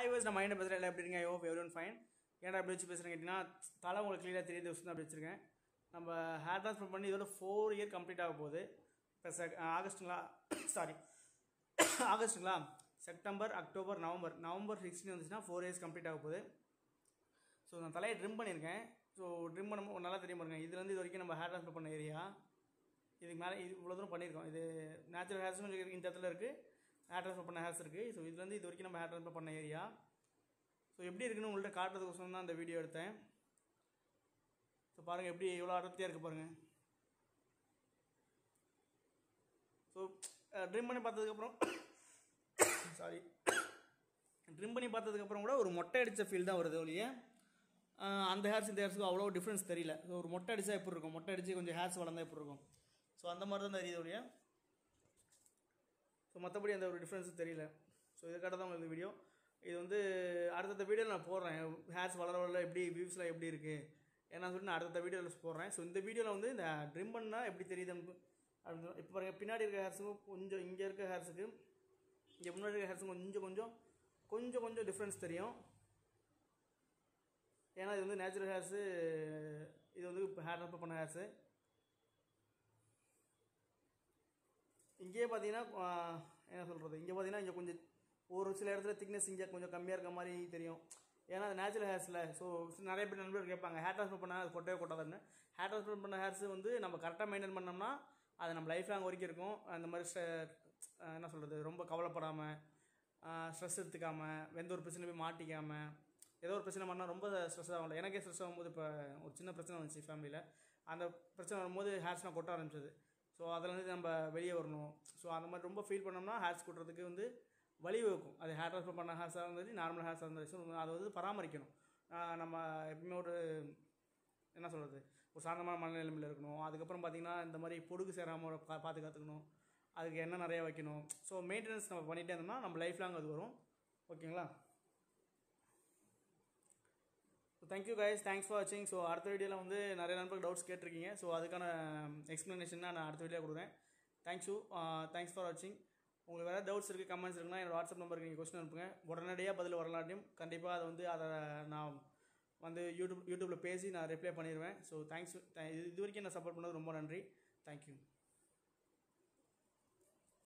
hi voice நான் mind பேசுகிறேன் எல்லாம் எப்படி இருக்கீங்க யோ எவ்ரி ஒன் ஃபைன் ஏன்டா அப்படி வச்சு பேசுகிறேன் கேட்டிங்கன்னா தலை உங்களுக்கு கிளியராக தெரியுது விஷயம் தான் அப்படி வச்சுருக்கேன் நம்ம ஹேர் ட்ரான்ஸ்ஃபர் பண்ணி இதோட ஃபோர் இயர் கம்ப்ளீட் ஆக போகுது இப்போ செக் ஆகஸ்ட்டுங்களா சாரி ஆகஸ்ட்டுங்களா September October November November sixteen வந்துச்சுன்னா ஃபோர் இயர்ஸ் கம்ப்ளீட் ஆக போகுது ஸோ நான் தலையை ட்ரிம் பண்ணியிருக்கேன் ஸோ ட்ரிம் பண்ணும்போது நல்லா தெரியும் பாருங்க இதுலேருந்து இது வரைக்கும் நம்ம ஹேர் ட்ரான்ஸ்ஃபர் பண்ண ஏரியா இதுக்கு மேலே இது இவ்வளோ தூரம் பண்ணியிருக்கோம் இது நேச்சுரல் ஹேர்ஸ் இந்த இடத்துல இருக்குது ஹேர் ட்ரான்ஸ்ஃபர் பண்ண ஹேர்ஸ் இருக்குது ஸோ இதுலேருந்து இது வரைக்கும் நம்ம ஹேர் ட்ரான்ஸ்ஃபர் பண்ண ஏரியா ஸோ எப்படி இருக்குன்னு உங்கள்கிட்ட காட்டுறதுக்கோசரம் தான் இந்த வீடியோ எடுத்தேன் ஸோ பாருங்கள் எப்படி எவ்வளோ அடர்த்தியாக இருக்குது பாருங்கள் ஸோ ட்ரிம் பண்ணி பார்த்ததுக்கப்புறம் சாரி ட்ரிம் பண்ணி பார்த்ததுக்கப்புறம் கூட ஒரு மொட்டை அடித்த ஃபீல் தான் வருது ஒழிய ஆஹ் அந்த ஹேர்ஸ் இந்த ஹேர்ஸுக்கு அவ்வளோ டிஃப்ரென்ஸ் தெரியல ஸோ ஒரு மொட்டை அடித்தா எப்படி இருக்கும் மொட்டை அடித்து கொஞ்சம் ஹேர்ஸ் வளர்ந்தா எப்படி இருக்கும் ஸோ அந்த மாதிரி தான் தெரியுது ஒழிய ஸோ மற்றபடி அந்த ஒரு டிஃப்ரென்ஸ் தெரியல ஸோ இதுக்காக தான் உங்களுக்கு வீடியோ இது வந்து அடுத்தடுத்த வீடியோவில் நான் போடுறேன் ஹேர்ஸ் வளர வளர எப்படி வியூஸ்லாம் எப்படி இருக்குது ஏன்னா சொல்லிட்டு நான் அடுத்த வீடியோவில் போடுறேன் ஸோ இந்த வீடியோவில் வந்து இந்த ட்ரிம் பண்ணால் எப்படி தெரியுது அப்படின்னு இப்போ பாருங்க பின்னாடி இருக்க ஹேர்ஸுக்கும் கொஞ்சம் இங்கே இருக்க ஹேர்ஸுக்கு இங்கே முன்னாடி இருக்க ஹேர்ஸுக்கும் கொஞ்சம் கொஞ்சம் கொஞ்சம் கொஞ்சம் டிஃப்ரென்ஸ் தெரியும் ஏன்னா இது வந்து நேச்சுரல் ஹேர்ஸு இது வந்து இப்போ ஹேர் ட்ரான்ஸ்ஃபர் பண்ண ஹேர்ஸு இங்கேயே பார்த்தீங்கன்னா ஆஹ், என்ன சொல்கிறது இங்கே பார்த்தீங்கன்னா இங்கே கொஞ்சம் ஒரு சில இடத்துல திக்னஸ் இங்கே கொஞ்சம் கம்மியாக இருக்க மாதிரி தெரியும் ஏன்னா அது நேச்சுரல் ஹேர்ஸில் ஸோ நிறைய பேர் நண்பர்கள் கேட்பாங்க ஹேர் ட்ரான்ஸ்ஃபர் பண்ணால் அது கொட்டவே கொட்டாதுன்னு ஹேர் ட்ரான்ஸ்ஃபர் பண்ண ஹேர்ஸ் வந்து நம்ம கரெக்டாக மெயின்டைன் பண்ணோம்னா அது நம்ம லைஃப் லாங் வரைக்கும் இருக்கும் அந்த மாதிரி ஸ்ட்ரெ- ஆஹ், என்ன சொல்கிறது ரொம்ப கவலைப்படாமல் ஸ்ட்ரெஸ் எடுத்துக்காமல் எந்த ஒரு பிரச்சனை போய் மாட்டிக்காமல் ஏதோ ஒரு பிரச்சனை பண்ணால் ரொம்ப ஸ்ட்ரெஸ் ஆகல எனக்கே ஸ்ட்ரெஸ் ஆகும்போது இப்போ ஒரு சின்ன பிரச்சனை வந்துச்சு ஃபேமிலியில் அந்த பிரச்சனை வரும்போது ஹேர்ஸ்லாம் கொட்ட ஆரம்பிச்சது ஸோ அதுலேருந்து நம்ம வெளியே வரணும் ஸோ அந்த மாதிரி ரொம்ப ஃபீல் பண்ணோம்னா ஹேர்ஸ் கொட்டுறதுக்கு வந்து வழி வகுக்கும் அது ஹேர் ட்ரான்ஸ்ஃபர் பண்ண ஹேர்ஸாக இருந்தது நார்மல் ஹேர்ஸாக இருந்தது ஸோ அதை வந்து பராமரிக்கணும் ஆஹ் நம்ம எப்பவுமே ஒரு என்ன சொல்கிறது ஒரு சாந்தமான மனநிலைமையில் இருக்கணும் அதுக்கப்புறம் பார்த்திங்கன்னா இந்த மாதிரி பொடுகு சேராமல் பா பார்த்து காத்துக்கணும் அதுக்கு எண்ணெய் நிறைய வைக்கணும் ஸோ மெயின்டெனன்ஸ் நம்ம பண்ணிகிட்டே இருந்தோம்னா நம்ம லைஃப் லாங் அது வரும் ஓகேங்களா so thank you guys thanks for வாட்சிங் ஸோ அடுத்த வீடியோவில் வந்து நிறைய நண்பர்கள் டவுட்ஸ் கேட்டிருக்கீங்க ஸோ அதுக்கான எக்ஸ்ப்ளனேஷன் நான் அடுத்த வீடியோ கொடுக்குறேன் தேங்க்யூ தேங்க்ஸ் ஃபார் வாட்சிங் உங்களுக்கு வேறு டவுட்ஸ் இருக்குது கமெண்ட்ஸ் இருக்குன்னா என்னோட வாட்ஸ்அப் நம்பருக்கு நீங்கள் கொஸ்டின் அனுப்புங்க உடனடியாக பதில் வரலாட்டியும் கண்டிப்பாக அதை வந்து அதை நான் வந்து யூடியூப் யூடியூப்பில் பேசி நான் ரிப்ளை பண்ணிடுவேன் ஸோ தேங்க்ஸ் இது இது வரைக்கும் நான் சப்போர்ட் பண்ணது ரொம்ப நன்றி தேங்க்யூ